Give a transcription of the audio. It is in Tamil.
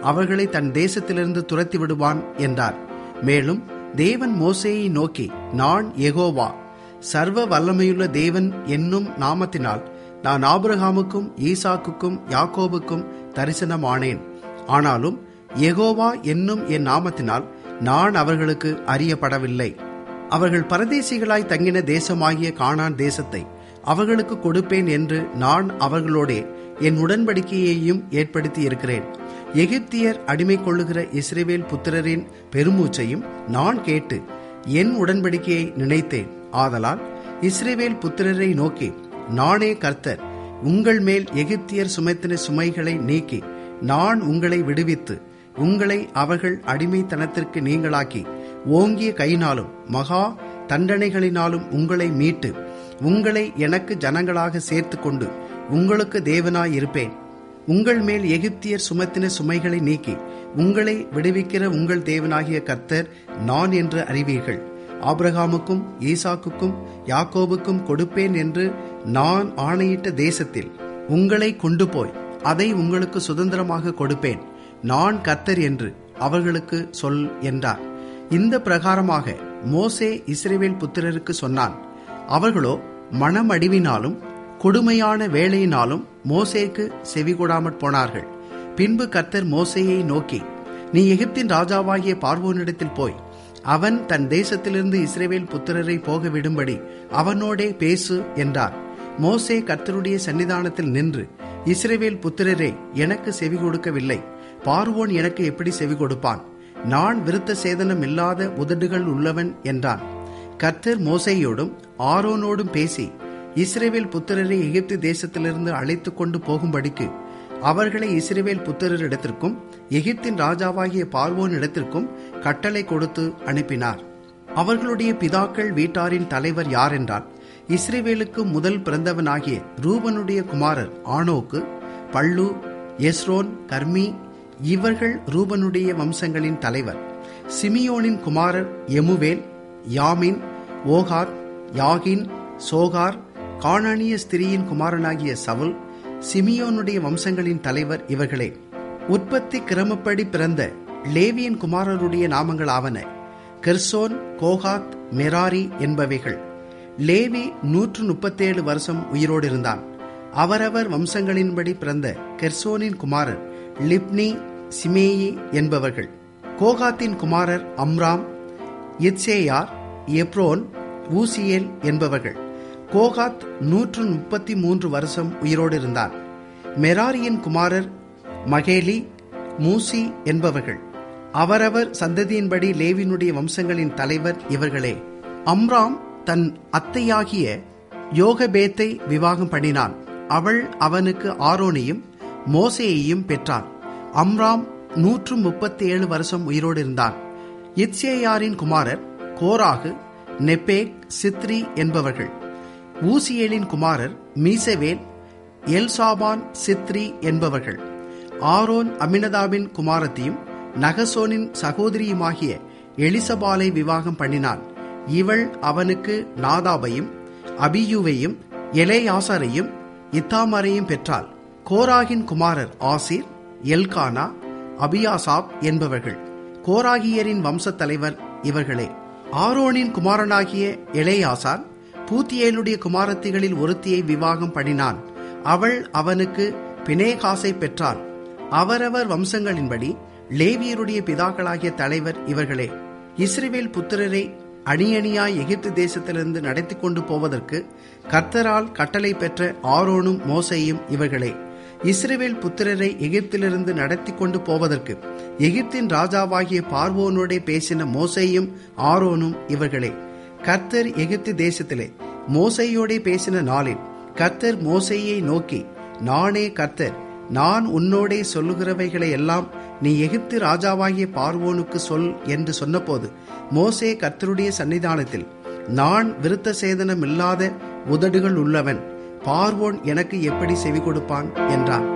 அவர்களை தன் தேசத்திலிருந்து துரத்தி விடுவான் என்றார் மேலும் தேவன் மோசேயை நோக்கி நான் எகோவா சர்வ வல்லமையுள்ள தேவன் என்னும் நாமத்தினால் நான் ஆபிரகாமுக்கும் ஈசாக்குக்கும் யாக்கோபுக்கும் தரிசனமானேன் ஆனாலும் எகோவா என்னும் என் நாமத்தினால் நான் அவர்களுக்கு அறியப்படவில்லை அவர்கள் பரதேசிகளாய் தங்கின தேசமாகிய கானான் தேசத்தை அவர்களுக்கு கொடுப்பேன் என்று நான் அவர்களோடே என் உடன்படிக்கையையும் ஏற்படுத்தி இருக்கிறேன் எகிப்தியர் அடிமை கொள்ளுகிற இஸ்ரேவேல் புத்திரரின் பெருமூச்சையும் நான் கேட்டு என் உடன்படிக்கையை நினைத்தேன் ஆதலால் இஸ்ரேவேல் புத்திரரை நோக்கி நானே கர்த்தர் உங்கள் மேல் எகிப்தியர் சுமைத்தின சுமைகளை நீக்கி நான் உங்களை விடுவித்து உங்களை அவர்கள் அடிமைத்தனத்திற்கு நீங்களாக்கி ஓங்கிய கையினாலும் மகா தண்டனைகளினாலும் உங்களை மீட்டு உங்களை எனக்கு ஜனங்களாக சேர்த்து கொண்டு உங்களுக்கு தேவனாய் இருப்பேன் உங்கள் மேல் எகிப்தியர் சுமத்தின சுமைகளை நீக்கி உங்களை விடுவிக்கிற உங்கள் தேவனாகிய கர்த்தர் நான் என்று அறிவீர்கள் ஆபிரகாமுக்கும் ஈசாக்குக்கும் யாக்கோபுக்கும் கொடுப்பேன் என்று நான் ஆணையிட்ட தேசத்தில் உங்களை கொண்டு போய் அதை உங்களுக்கு சுதந்திரமாக கொடுப்பேன் நான் கர்த்தர் என்று அவர்களுக்கு சொல் என்றார் இந்த பிரகாரமாக மோசே இஸ்ரேவேல் புத்திரருக்கு சொன்னான் அவர்களோ மனமடிவினாலும் கொடுமையான வேலையினாலும் மோசேக்கு செவிகொடாமற் போனார்கள் பின்பு கர்த்தர் மோசேயை நோக்கி நீ எகிப்தின் ராஜாவாகிய பார்வோனிடத்தில் போய் அவன் தன் தேசத்திலிருந்து இஸ்ரேவேல் புத்திரரை போக விடும்படி அவனோடே பேசு என்றார் மோசே கர்த்தருடைய சன்னிதானத்தில் நின்று இஸ்ரேவேல் புத்திரரே எனக்கு செவி கொடுக்கவில்லை பார்வோன் எனக்கு எப்படி செவி கொடுப்பான் நான் விருத்த சேதனம் இல்லாத உதடுகள் உள்ளவன் என்றான் கர்த்தர் மோசையோடும் ஆரோனோடும் பேசி இஸ்ரேவேல் புத்திரரை எகிப்து தேசத்திலிருந்து அழைத்து கொண்டு போகும்படிக்கு அவர்களை இஸ்ரேவேல் புத்திரரிடத்திற்கும் எகிப்தின் ராஜாவாகிய பார்வோன் இடத்திற்கும் கட்டளை கொடுத்து அனுப்பினார் அவர்களுடைய பிதாக்கள் வீட்டாரின் தலைவர் யார் என்றால் இஸ்ரேவேலுக்கு முதல் பிறந்தவனாகிய ரூபனுடைய குமாரர் ஆனோக்கு பள்ளு எஸ்ரோன் கர்மி இவர்கள் ரூபனுடைய வம்சங்களின் தலைவர் சிமியோனின் குமாரர் எமுவேல் யாமின் ஓகார் யாகின் சோகார் காணானிய ஸ்திரியின் குமாரனாகிய சவுல் சிமியோனுடைய வம்சங்களின் தலைவர் இவர்களே உற்பத்தி கிரமப்படி பிறந்த லேவியின் குமாரருடைய நாமங்கள் ஆவன கெர்சோன் கோகாத் மெராரி என்பவைகள் லேவி நூற்று முப்பத்தேழு வருஷம் உயிரோடு இருந்தான் அவரவர் வம்சங்களின்படி பிறந்த கெர்சோனின் குமாரர் லிப்னி சிமேயி என்பவர்கள் கோகாத்தின் குமாரர் அம்ராம் இத்சேயார் எப்ரோன் ஊசியேல் என்பவர்கள் கோகாத் நூற்று முப்பத்தி மூன்று வருஷம் உயிரோடு இருந்தார் மெராரியின் குமாரர் மகேலி மூசி என்பவர்கள் அவரவர் சந்ததியின்படி லேவினுடைய வம்சங்களின் தலைவர் இவர்களே அம்ராம் தன் அத்தையாகிய யோகபேத்தை விவாகம் பண்ணினான் அவள் அவனுக்கு ஆரோனையும் மோசேயையும் பெற்றாள் அம்ராம் நூற்று முப்பத்தி ஏழு வருஷம் உயிரோடு இருந்தான் இத்சேயாரின் குமாரர் கோராகு நெப்பேக் சித்ரி என்பவர்கள் ஊசியேலின் குமாரர் மீசவேல் எல்சாபான் சித்ரி என்பவர்கள் ஆரோன் அமினதாபின் குமாரத்தையும் நகசோனின் சகோதரியுமாகிய எலிசபாலை விவாகம் பண்ணினான் இவள் அவனுக்கு நாதாபையும் அபியூவையும் எலேயாசரையும் இத்தாமரையும் பெற்றாள் கோராகின் குமாரர் ஆசிர் எல்கானா அபியாசாப் என்பவர்கள் கோராகியரின் வம்சத் தலைவர் இவர்களே ஆரோனின் குமாரனாகிய எலேயாசார் பூத்தியேலுடைய குமாரத்திகளில் ஒருத்தியை விவாகம் பண்ணினான் அவள் அவனுக்கு பினேகாசை பெற்றாள் அவரவர் வம்சங்களின்படி லேவியருடைய பிதாக்களாகிய தலைவர் இவர்களே இஸ்ரேவேல் புத்திரரை அணி அணியாய் எகிப்து தேசத்திலிருந்து நடத்தி கொண்டு போவதற்கு கர்த்தரால் கட்டளை பெற்ற ஆரோனும் மோசையும் இவர்களே இஸ்ரேவேல் புத்திரரை எகிப்திலிருந்து நடத்தி கொண்டு போவதற்கு எகிப்தின் ராஜாவாகிய பார்வோனோடே பேசின மோசையும் ஆரோனும் இவர்களே கர்த்தர் எகிப்து தேசத்திலே மோசையோடே பேசின நாளில் கர்த்தர் மோசையை நோக்கி நானே கர்த்தர் நான் உன்னோடே சொல்லுகிறவைகளை எல்லாம் நீ எகிப்து ராஜாவாகிய பார்வோனுக்கு சொல் என்று சொன்னபோது மோசே கர்த்தருடைய சன்னிதானத்தில் நான் விருத்த சேதனம் இல்லாத உதடுகள் உள்ளவன் பார்வோன் எனக்கு எப்படி செவி கொடுப்பான் என்றான்